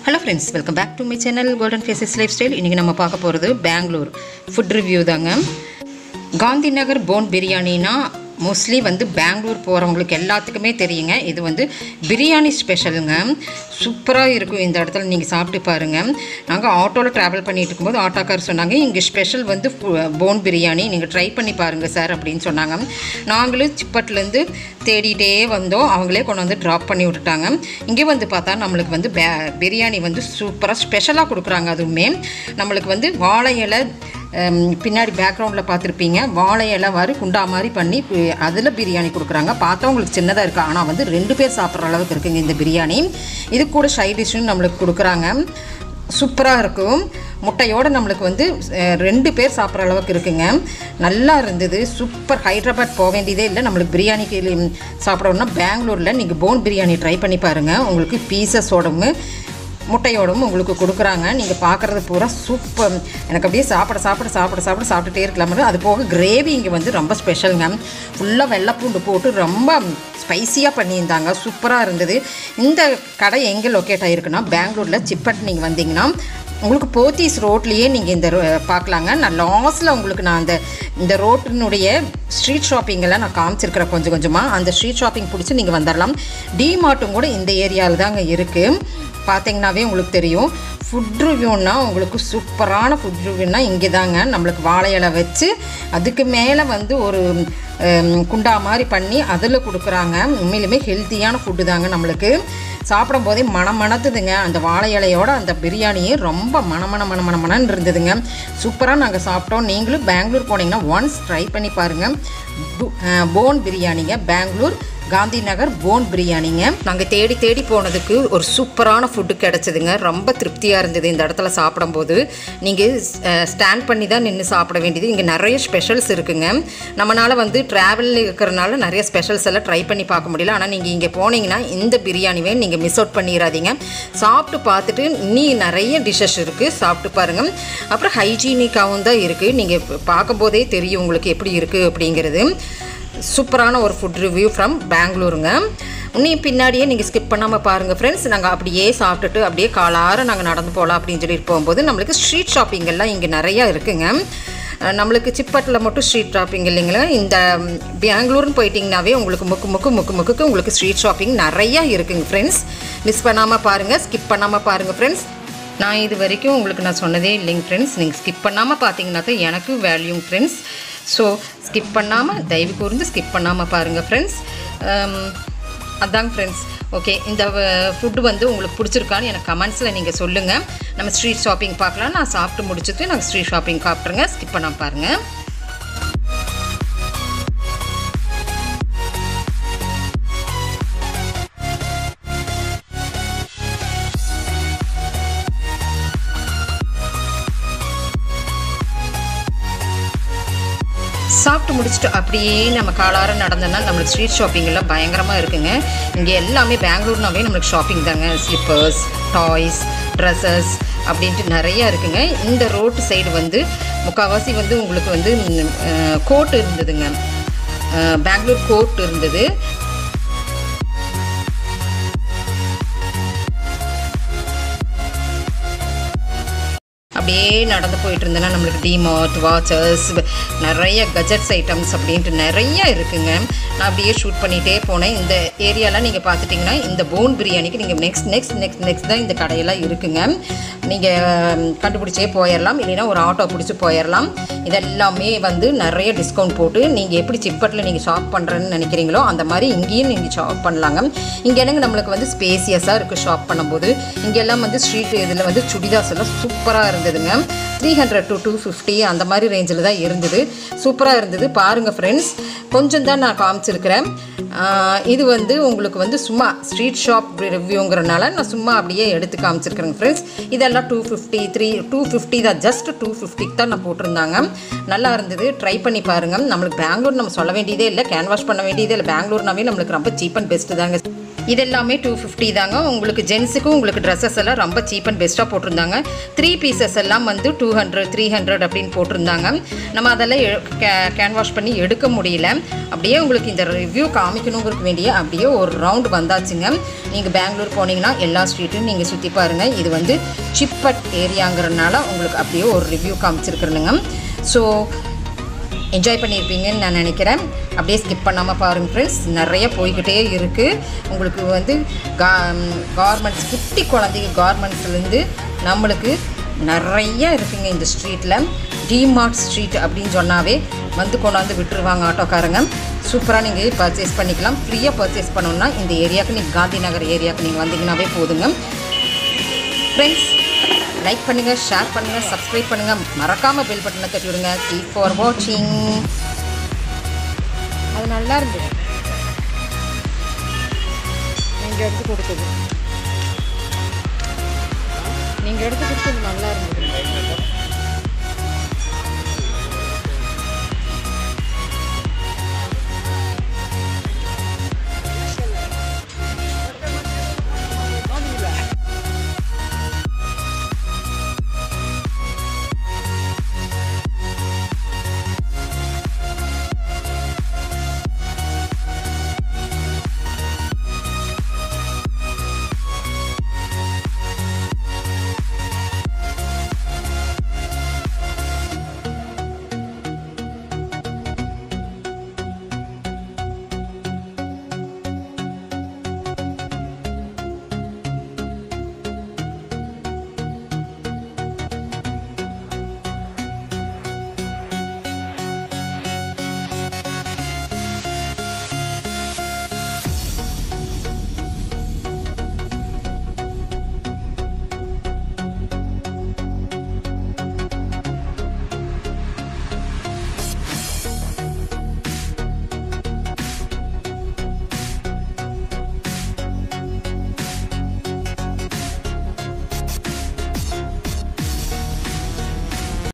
hello friends welcome back to my channel golden faces life style இன்றைக்கி நம்ம பார்க்க போகிறது பெங்களூர் ஃபுட் ரிவ்யூ தாங்க காந்தி நகர் போன் பிரியாணினா மோஸ்ட்லி வந்து பெங்களூர் போகிறவங்களுக்கு எல்லாத்துக்குமே தெரியுங்க இது வந்து பிரியாணி ஸ்பெஷலுங்க சூப்பராக இருக்கும் இந்த இடத்துல நீங்கள் சாப்பிட்டு பாருங்கள் நாங்கள் ஆட்டோவில் ட்ராவல் பண்ணிட்டு இருக்கும்போது ஆட்டோக்கார் சொன்னாங்க இங்கே ஸ்பெஷல் வந்து போன் பிரியாணி நீங்கள் ட்ரை பண்ணி பாருங்கள் சார் அப்படின்னு சொன்னாங்க நாங்களும் சிப்பட்லேருந்து தேடிட்டே வந்தோம் அவங்களே கொண்டு வந்து ட்ராப் பண்ணி விட்டுட்டாங்க இங்கே வந்து பார்த்தா நம்மளுக்கு வந்து பே பிரியாணி வந்து சூப்பராக ஸ்பெஷலாக கொடுக்குறாங்க அதுவுமே நம்மளுக்கு வந்து வாழை இலை ஹம், பின்னாடி பேக்ரவுண்டில் பார்த்துருப்பீங்க வாழை இலை மாதிரி குண்டா மாதிரி பண்ணி அதில் பிரியாணி கொடுக்குறாங்க பார்த்தா உங்களுக்கு சின்னதாக இருக்குது ஆனால் வந்து ரெண்டு பேர் சாப்பிட்ற அளவுக்கு இருக்குங்க இந்த பிரியாணி இது கூட சைட் டிஷ்ஷும் நம்மளுக்கு கொடுக்குறாங்க சூப்பராக இருக்கும் முட்டையோடு நம்மளுக்கு வந்து அஹ், ரெண்டு பேர் சாப்பிட்ற அளவுக்கு இருக்குங்க நல்லா இருந்தது சூப்பர் ஹைதராபாத் போக வேண்டியதே இல்லை நம்மளுக்கு பிரியாணிக்கு ம், சாப்பிடணும்னா பெங்களூரில் நீங்கள் போன் பிரியாணி ட்ரை பண்ணி பாருங்கள் உங்களுக்கு பீசஸோடவும் முட்டையோடவும் உங்களுக்கு கொடுக்குறாங்க நீங்கள் பார்க்குறது பூரா சூப்பர் எனக்கு அப்படியே சாப்பிட சாப்பிட சாப்பிட சாப்பிட சாப்பிட்டுட்டே இருக்கலாம் அது போக கிரேவி இங்கே வந்து ரொம்ப ஸ்பெஷலுங்க ஃபுல்லாக வெள்ளைப்பூண்டு போட்டு ரொம்ப ஸ்பைசியாக பண்ணியிருந்தாங்க சூப்பராக இருந்தது இந்த கடை எங்கே லொக்கேட் ஆகிருக்குன்னா பெங்களூரில் சிப்பட் நீங்கள் வந்தீங்கன்னா உங்களுக்கு போத்தீஸ் ரோட்லேயே நீங்கள் இந்த ரோ- பார்க்கலாங்க நான் லாஸ்ட்டில் உங்களுக்கு நான் அந்த இந்த ரோட்டினுடைய ஸ்ட்ரீட் ஷாப்பிங்கெல்லாம் நான் காமிச்சிருக்கிறேன் கொஞ்சம் கொஞ்சமாக அந்த ஸ்ட்ரீட் ஷாப்பிங் பிடிச்சி நீங்கள் வந்துடலாம் டிமார்ட்டும் கூட இந்த ஏரியாவில் தாங்க இருக்குது பார்த்தீங்கன்னாவே உங்களுக்கு தெரியும் ஃபுட் ரிவ்யூன்னா உங்களுக்கு சூப்பரான ஃபுட் ரிவ்யூன்னா இங்கே தாங்க நம்மளுக்கு வாழை இலை வச்சு அதுக்கு மேலே வந்து ஒரு ஹம், குண்டா மாதிரி பண்ணி அதில் கொடுக்குறாங்க உண்மையிலுமே ஹெல்த்தியான ஃபுட்டு தாங்க நம்மளுக்கு சாப்பிடும் போதே மனம் மணத்துதுங்க அந்த வாழை இலையோட அந்த பிரியாணியே ரொம்ப மணமண மண மண மணன்னு இருந்ததுங்க சூப்பராக நாங்கள் சாப்பிட்டோம் நீங்களும் பெங்களூர் போனீங்கன்னா ஒன்ஸ் ட்ரை பண்ணி பாருங்கள் போன் பிரியாணிங்க பெங்களூர் காந்தி நகர் போன் பிரியாணிங்க நாங்கள் தேடி தேடி போனதுக்கு ஒரு சூப்பரான ஃபுட்டு கிடச்சிதுங்க ரொம்ப திருப்தியாக இருந்தது இந்த இடத்துல சாப்பிடும்போது நீங்கள் ஸ்டாண்ட் பண்ணி தான் நின்று சாப்பிட வேண்டியது இங்கே நிறைய ஸ்பெஷல்ஸ் இருக்குங்க நம்மளால் வந்து ட்ராவல் இருக்கிறனால நிறைய ஸ்பெஷல்ஸ் எல்லாம் ட்ரை பண்ணி பார்க்க முடியல ஆனால் நீங்கள் இங்கே போனீங்கன்னா இந்த பிரியாணிவே நீங்கள் மிஸ் அவுட் பண்ணிடாதீங்க சாப்பிட்டு பார்த்துட்டு இன்னி நிறைய டிஷ்ஷஸ் இருக்குது சாப்பிட்டு பாருங்கள் அப்புறம் ஹைஜீனிக்காகவும் தான் இருக்குது நீங்கள் பார்க்கும்போதே தெரியும் உங்களுக்கு எப்படி இருக்குது அப்படிங்கிறது சூப்பரான ஒரு ஃபுட் ரிவ்யூ ஃப்ரம் பெங்களூருங்க இன்னும் பின்னாடியே நீங்கள் ஸ்கிப் பண்ணாமல் பாருங்கள் ஃப்ரெண்ட்ஸ் நாங்கள் அப்படியே சாப்பிட்டுட்டு அப்படியே காலார நாங்கள் நடந்து போகலாம் அப்படின்னு சொல்லிட்டு போகும்போது நம்மளுக்கு ஸ்ட்ரீட் ஷாப்பிங் எல்லாம் இங்கே நிறையா இருக்குங்க அஹ் நம்மளுக்கு சிப்பட்டில் மட்டும் ஸ்ட்ரீட் ஷாப்பிங் இல்லைங்களா இந்த ம், பெங்களூர்னு போயிட்டிங்கனாவே உங்களுக்கு முக்கு முக்கு முக்கு முக்குக்கு உங்களுக்கு ஸ்ட்ரீட் ஷாப்பிங் நிறையா இருக்குங்க ஃப்ரெண்ட்ஸ் மிஸ் பண்ணாமல் பாருங்கள் ஸ்கிப் பண்ணாமல் பாருங்கள் ஃப்ரெண்ட்ஸ் நான் இது வரைக்கும் உங்களுக்கு நான் சொன்னதே இல்லைங்க ஃப்ரெண்ட்ஸ் நீங்கள் ஸ்கிப் பண்ணாமல் பார்த்தீங்கன்னா தான் எனக்கு வேல்யூங்க ஃப்ரெண்ட்ஸ் ஸோ ஸ்கிப் பண்ணாமல் தயவு கூர்ந்து ஸ்கிப் பண்ணாமல் பாருங்கள் ஃப்ரெண்ட்ஸ் அதாங்க ஃப்ரெண்ட்ஸ் ஓகே இந்த ஃபுட்டு வந்து உங்களுக்கு பிடிச்சிருக்கான்னு எனக்கு கமெண்ட்ஸில் நீங்கள் சொல்லுங்கள் நம்ம ஸ்ட்ரீட் ஷாப்பிங் பார்க்கலாம் நான் சாப்பிட்டு முடிச்சுட்டு நாங்கள் ஸ்ட்ரீட் ஷாப்பிங் சாப்பிட்ருங்க ஸ்கிப் பண்ணாமல் பாருங்கள் சாப்பிட்டு முடிச்சுட்டு அப்படியே நம்ம காலார நடந்தோன்னா நம்மளுக்கு ஸ்ட்ரீட் ஷாப்பிங் எல்லாம் பயங்கரமாக இருக்குங்க இங்கே எல்லாமே பெங்களூர்னாவே நம்மளுக்கு ஷாப்பிங் தாங்க ஸ்லிப்பர்ஸ் டாய்ஸ் ட்ரெஸ்ஸஸ் அப்படின்ட்டு நிறையா இருக்குங்க இந்த ரோட்டு சைடு வந்து முக்கால்வாசி வந்து உங்களுக்கு வந்து கோட் இருந்ததுங்க அஹ், பெங்களூர் கோட் இருந்தது அப்படியே நடந்து போயிட்டு இருந்தேன்னா நம்மளுக்கு டிமார்ட் வாட்சஸ் நிறைய கஜெட்ஸ் ஐட்டம்ஸ் அப்படின்ட்டு நிறைய இருக்குங்க நான் அப்படியே ஷூட் பண்ணிகிட்டே போனேன் இந்த ஏரியாலாம் நீங்கள் பார்த்துட்டிங்கன்னா இந்த போன் பிரியாணிக்கு நீங்கள் நெக்ஸ்ட் நெக்ஸ்ட் நெக்ஸ்ட் நெக்ஸ்ட் தான் இந்த கடையெல்லாம் இருக்குங்க நீங்கள் கண்டுபிடிச்சே போயிடலாம் இல்லைன்னா ஒரு ஆட்டோ பிடிச்சி போயிடலாம் இதெல்லாமே வந்து நிறைய டிஸ்கவுண்ட் போட்டு நீங்கள் எப்படி சிப்பட்டில் நீங்கள் ஷாப் பண்ணுறேன்னு நினைக்கிறீங்களோ அந்த மாதிரி இங்கேயும் நீங்கள் ஷாப் பண்ணலாங்க இங்கே என்னங்க நம்மளுக்கு வந்து ஸ்பேசியஸாக இருக்குது ஷாப் பண்ணும்போது இங்கெல்லாம் வந்து ஸ்ட்ரீட் இதில் வந்து சுடிதாஸ் எல்லாம் சூப்பராக இருந்ததுங்க three hundred to two fifty அந்த மாதிரி ரேஞ்சில் தான் இருந்தது சூப்பராக இருந்தது பாருங்கள் ஃப்ரெண்ட்ஸ் கொஞ்சம் தான் நான் காமிச்சிருக்கிறேன் ஆஹ் இது வந்து உங்களுக்கு வந்து சும்மா ஸ்ட்ரீட் ஷாப் ரிவ்யூங்கிறனால நான் சும்மா அப்படியே எடுத்து காமிச்சிருக்கிறேங்க ஃப்ரெண்ட்ஸ் இதெல்லாம் two fifty three two fifty தான் ஜஸ்ட் டூ ஃபிஃப்டிக்கு தான் நான் போட்டிருந்தாங்க நல்லா இருந்தது ட்ரை பண்ணி பாருங்கள் நம்மளுக்கு பெங்களூர் நம்ம சொல்ல வேண்டியதே இல்லை கேன்வாஷ் பண்ண வேண்டியதே இல்லை பெங்களூர்னாவே நம்மளுக்கு ரொம்ப சீப் அண்ட் பெஸ்ட்டு தாங்க இது எல்லாமே டூ ஃபிஃப்டி தாங்க உங்களுக்கு ஜென்ஸுக்கும் உங்களுக்கு ட்ரெஸ்ஸஸ் எல்லாம் ரொம்ப சீப் அண்ட் பெஸ்ட்டாக போட்டிருந்தாங்க த்ரீ பீசஸ் எல்லாம் வந்து டூ ஹண்ட்ரட் த்ரீ ஹண்ட்ரட் அப்படின்னு போட்டிருந்தாங்க நம்ம அதெல்லாம் கேன் வாஷ் பண்ணி எடுக்க முடியல அப்படியே உங்களுக்கு இந்த ரிவ்யூ காமிக்கணுங்கிறதுக்கு வேண்டிய அப்படியே ஒரு ரவுண்ட் வந்தாச்சுங்க நீங்கள் பெங்களூர் போனீங்கன்னா எல்லா ஸ்ட்ரீட்டும் நீங்கள் சுற்றி பாருங்கள் இது வந்து சிப்பட் ஏரியாங்கிறனால உங்களுக்கு அப்படியே ஒரு ரிவ்யூ காமிச்சிருக்கிறேனுங்க ஸோ என்ஜாய் பண்ணியிருப்பீங்கன்னு நான் நினைக்கிறேன் அப்படியே ஸ்கிப் பண்ணாமல் பாருங்கள் ஃப்ரெண்ட்ஸ் நிறைய போய்கிட்டே இருக்குது உங்களுக்கு வந்து கா கார்மெண்ட்ஸ் குட்டி குழந்தைங்க கார்மெண்ட்ஸ்லேருந்து நம்மளுக்கு நிறைய இருக்குங்க இந்த ஸ்ட்ரீட்டில் டிமார்ட் ஸ்ட்ரீட் அப்படின்னு சொன்னாவே வந்து கொண்டாந்து விட்டுருவாங்க ஆட்டோக்காரங்க சூப்பராக நீங்கள் பர்ச்சேஸ் பண்ணிக்கலாம் ஃப்ரீயாக பர்ச்சேஸ் பண்ணணுன்னா இந்த ஏரியாவுக்கு நீங்கள் காந்தி நகர் ஏரியாவுக்கு நீங்கள் வந்தீங்கன்னாவே போதுங்க ஃப்ரெண்ட்ஸ் லைக் பண்ணுங்கள் ஷேர் பண்ணுங்கள் சப்ஸ்கிரைப் பண்ணுங்கள் மறக்காமல் பெல் பட்டனை தட்டி விடுங்க கீப் ஃபார் வாட்சிங் அது நல்லா இருந்தது நீங்கள் எடுத்து கொடுத்தது நீங்கள் எடுத்து கொடுத்தது நல்லா இருந்தது